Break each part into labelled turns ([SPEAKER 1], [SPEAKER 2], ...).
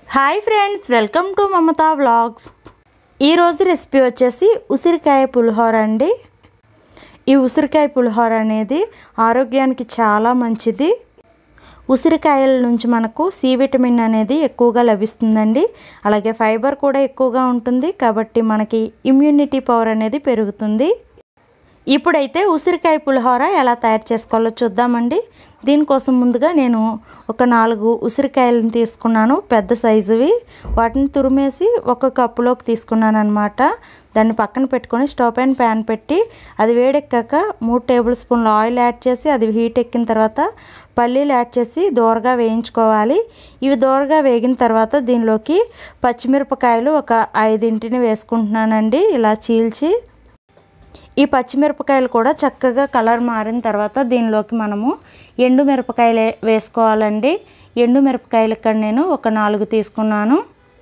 [SPEAKER 1] hi friends welcome to Mamata vlogs ఈరోజు recipe వచ్చేసి ఉసిరికాయ పులిహోర అండి ఈ ఉసిరికాయ పులిహోర అనేది ఆరోగ్యానికి చాలా మంచిది ఉసిరికాయల నుంచి మనకు సి విటమిన్ అనేది ఎక్కువగా లభిస్తుందండి అలాగే ఫైబర్ కూడా ఎక్కువగా ఉంటుంది కాబట్టి మనకి ఇమ్యూనిటీ పవర్ అనేది పెరుగుతుంది ఇప్పుడైతే ఉసిరికాయ పులిహోర ఎలా తయారు చేసుకోవాలో చూద్దామండి దీనికోసం ముందుగా నేను ఒక నాలుగు ఉసిరికాయలను తీసుకున్నాను పెద్ద సైజువి వాటిని తురిమేసి ఒక కప్పులోకి తీసుకున్నాను అనమాట దాన్ని పక్కన పెట్టుకొని స్టవ్ పైన ప్యాన్ పెట్టి అది వేడెక్కాక మూడు టేబుల్ స్పూన్ల ఆయిల్ యాడ్ చేసి అది హీట్ ఎక్కిన తర్వాత పల్లీలు యాడ్ చేసి దోరగా వేయించుకోవాలి ఇవి దోరగా వేగిన తర్వాత దీనిలోకి పచ్చిమిరపకాయలు ఒక ఐదింటిని వేసుకుంటున్నానండి ఇలా చీల్చి ఈ పచ్చిమిరపకాయలు కూడా చక్కగా కలర్ మారిన తర్వాత దీనిలోకి మనము ఎండు మిరపకాయలు వేసుకోవాలండి ఎండు మిరపకాయలు ఇక్కడ నేను ఒక నాలుగు తీసుకున్నాను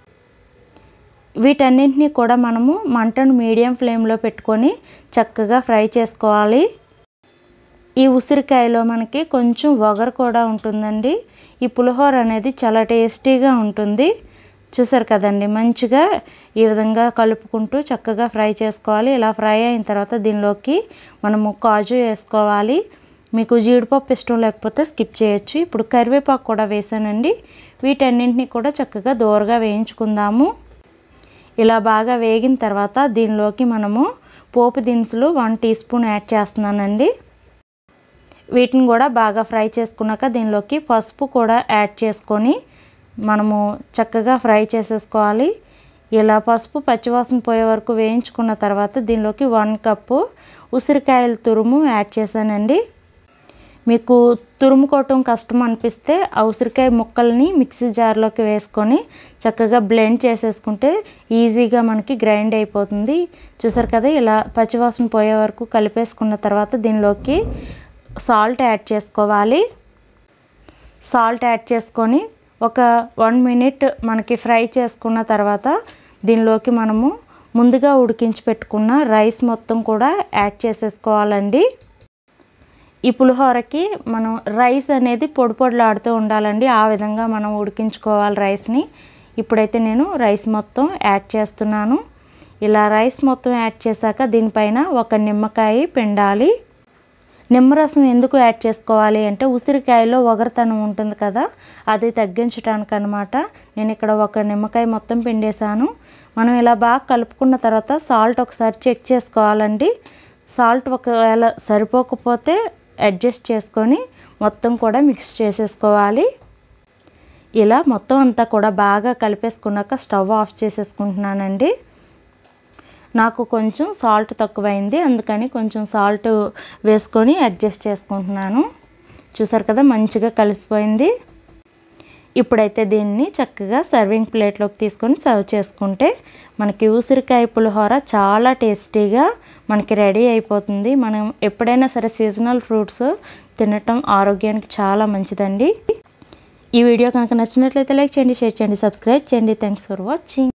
[SPEAKER 1] వీటన్నింటినీ కూడా మనము మంటను మీడియం ఫ్లేమ్లో పెట్టుకొని చక్కగా ఫ్రై చేసుకోవాలి ఈ ఉసిరికాయలో మనకి కొంచెం వగరు కూడా ఉంటుందండి ఈ పులిహోర అనేది చాలా టేస్టీగా ఉంటుంది చూసారు కదండి మంచిగా ఈ విధంగా కలుపుకుంటూ చక్కగా ఫ్రై చేసుకోవాలి ఇలా ఫ్రై అయిన తర్వాత దీనిలోకి మనము కాజు వేసుకోవాలి మీకు జీడిపప్పు ఇష్టం లేకపోతే స్కిప్ చేయొచ్చు ఇప్పుడు కరివేపాకు కూడా వేసానండి వీటన్నింటినీ కూడా చక్కగా దోరగా వేయించుకుందాము ఇలా బాగా వేగిన తర్వాత దీనిలోకి మనము పోపు దినుసులు వన్ టీ స్పూన్ యాడ్ చేస్తున్నానండి వీటిని కూడా బాగా ఫ్రై చేసుకున్నాక దీనిలోకి పసుపు కూడా యాడ్ చేసుకొని మనము చక్కగా ఫ్రై చేసేసుకోవాలి ఇలా పసుపు పచ్చివాసన పోయే వరకు వేయించుకున్న తర్వాత దీనిలోకి వన్ కప్పు ఉసిరికాయల తురుము యాడ్ చేశానండి మీకు తురుముకోవటం కష్టం అనిపిస్తే ఆ ఉసిరికాయ ముక్కల్ని మిక్సీ జార్లోకి వేసుకొని చక్కగా బ్లెండ్ చేసేసుకుంటే ఈజీగా మనకి గ్రైండ్ అయిపోతుంది చూసారు కదా ఇలా పచ్చివాసన పోయే వరకు కలిపేసుకున్న తర్వాత దీనిలోకి సాల్ట్ యాడ్ చేసుకోవాలి సాల్ట్ యాడ్ చేసుకొని ఒక వన్ మినిట్ మనకి ఫ్రై చేసుకున్న తర్వాత దీనిలోకి మనము ముందుగా ఉడికించి పెట్టుకున్న రైస్ మొత్తం కూడా యాడ్ చేసేసుకోవాలండి ఈ పులిహోరకి మనం రైస్ అనేది పొడి పొడిలాడుతూ ఉండాలండి ఆ విధంగా మనం ఉడికించుకోవాలి రైస్ని ఇప్పుడైతే నేను రైస్ మొత్తం యాడ్ చేస్తున్నాను ఇలా రైస్ మొత్తం యాడ్ చేశాక దీనిపైన ఒక నిమ్మకాయ పిండాలి నిమ్మరసం ఎందుకు యాడ్ చేసుకోవాలి అంటే ఉసిరికాయలో ఒగరతనం ఉంటుంది కదా అది తగ్గించడానికి అనమాట నేను ఇక్కడ ఒక నిమ్మకాయ మొత్తం పిండేశాను మనం ఇలా బాగా కలుపుకున్న తర్వాత సాల్ట్ ఒకసారి చెక్ చేసుకోవాలండి సాల్ట్ ఒకవేళ సరిపోకపోతే అడ్జస్ట్ చేసుకొని మొత్తం కూడా మిక్స్ చేసేసుకోవాలి ఇలా మొత్తం అంతా కూడా బాగా కలిపేసుకున్నాక స్టవ్ ఆఫ్ చేసేసుకుంటున్నానండి నాకు కొంచెం సాల్ట్ తక్కువైంది అందుకని కొంచెం సాల్ట్ వేసుకొని అడ్జస్ట్ చేసుకుంటున్నాను చూసారు కదా మంచిగా కలిసిపోయింది ఇప్పుడైతే దీన్ని చక్కగా సర్వింగ్ ప్లేట్లోకి తీసుకొని సర్వ్ చేసుకుంటే మనకి ఉసిరికాయ పులిహోర చాలా టేస్టీగా మనకి రెడీ అయిపోతుంది మనం ఎప్పుడైనా సరే సీజనల్ ఫ్రూట్స్ తినటం ఆరోగ్యానికి చాలా మంచిదండి ఈ వీడియో కనుక నచ్చినట్లయితే లైక్ చేయండి షేర్ చేయండి సబ్స్క్రైబ్ చేయండి థ్యాంక్స్ ఫర్ వాచింగ్